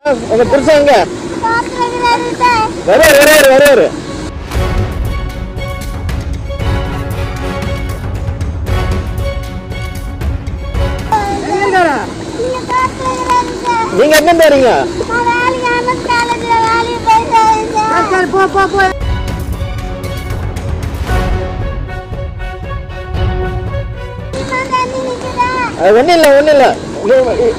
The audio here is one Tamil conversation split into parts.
உங்க புருஷன் எங்க காட்டுறது சார் வருவாரு வருவாரு வருவாரு நீங்க காட்டுறது சார் நீங்க எங்க இருந்து வரீங்க நான் வேலைக்கு ஆனஸ் காலேஜ்ல வேலைக்கு போயிட்டு சார் போ போ போ தண்ணி நிக்குதா அது ஒண்ணும் இல்ல ஒண்ணும் இல்ல இங்க- இ-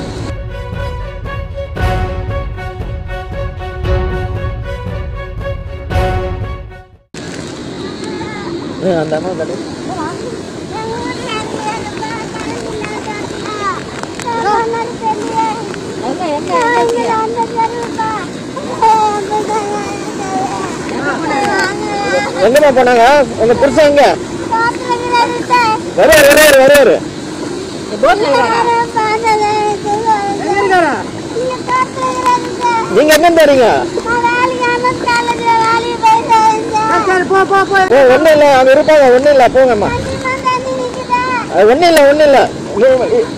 ஏய், அந்த அம்மா தண்ணி எங்கம்மா போனாங்க உங்க புருஷன் எங்க வருவாரு வருவாரு வருவாரு நீங்க எங்க இருந்து வரீங்க ஓ ஒண்ணும் இல்ல அங்க இருப்பாங்க ஒண்ணும் இல்ல போங்கம்மா அது ஒண்ணும் இல்ல ஒண்ணும் இல்ல இங்க- இ-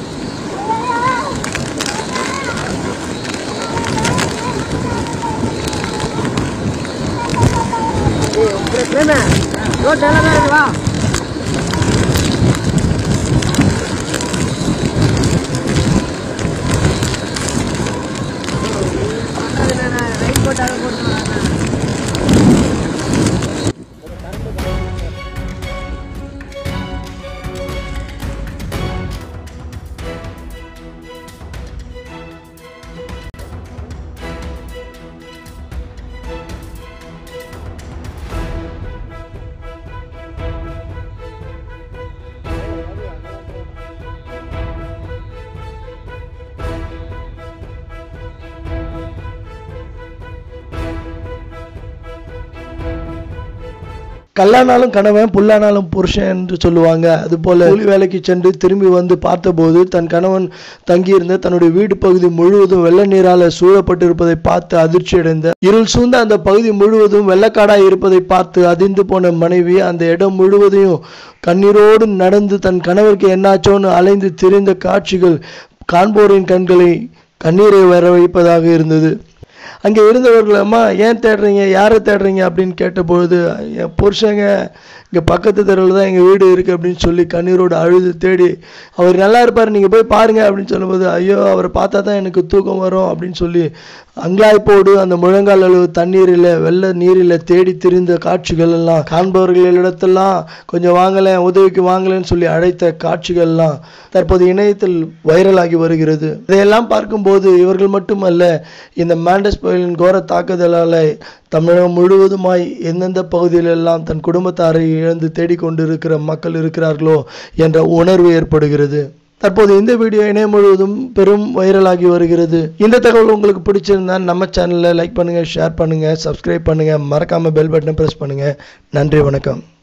கல்லானாலும் கணவன் புல்லானாலும் புருஷன் என்று சொல்லுவாங்க அதுபோல கூலி வேலைக்கு சென்று திரும்பி வந்து பார்த்தபோது தன் கணவன் தங்கியிருந்த தன்னுடைய வீடு பகுதி முழுவதும் வெள்ள நீரால சூழப்பட்டிருப்பதை பார்த்து அதிர்ச்சி அடைந்த இருள் சூழ்ந்த அந்த பகுதி முழுவதும் வெள்ளக்காடாய் இருப்பதை பார்த்து அதிர்ந்து போன மனைவி அந்த இடம் முழுவதையும் கண்ணீரோடு நடந்து தன் கணவருக்கு என்னாச்சோன்னு அலைந்து திரிந்த காட்சிகள் காண்போரின் கண்களை கண்ணீரை வர வைப்பதாக இருந்தது அங்கே இருந்தவர்கள் அம்மா ஏன் தேடுறீங்க யாரை தேடுறீங்க அப்படின்னு கேட்டபொழுது என் புருஷங்க இங்கே பக்கத்து தெருவில் தான் எங்கள் வீடு இருக்குது அப்படின்னு சொல்லி கண்ணீரோடு அழுது தேடி அவர் நல்லா இருப்பார் நீங்கள் போய் பாருங்க அப்படின்னு சொல்லும்போது ஐயோ அவரை பார்த்தா தான் எனக்கு தூக்கம் வரும் அப்படின்னு சொல்லி அங்கலாய்ப்போடு அந்த முழங்கால் அளவு தண்ணீரில் வெள்ள நீரில் தேடி திரிந்த காட்சிகள் எல்லாம் காண்பவர்களிடத்தெல்லாம் கொஞ்சம் வாங்கலேன் உதவிக்கு வாங்கலேன்னு சொல்லி அழைத்த காட்சிகள்லாம் தற்போது இணையத்தில் வைரலாகி வருகிறது இதையெல்லாம் பார்க்கும்போது இவர்கள் மட்டுமல்ல இந்த மாண்டஸ் புயலின் கோர தாக்குதலால் தமிழகம் முழுவதுமாய் எந்தெந்த பகுதியிலெல்லாம் தன் குடும்பத்தாரை இழந்து தேடிக்கொண்டிருக்கிற மக்கள் இருக்கிறார்களோ என்ற உணர்வு ஏற்படுகிறது தற்போது இந்த வீடியோ இணையம் முழுவதும் பெரும் வைரலாகி வருகிறது இந்த தகவல் உங்களுக்கு பிடிச்சிருந்தா நம்ம சேனலை லைக் பண்ணுங்க ஷேர் பண்ணுங்க சப்ஸ்கிரைப் பண்ணுங்க மறக்காம பெல் பட்டனை பிரஸ் பண்ணுங்க நன்றி வணக்கம்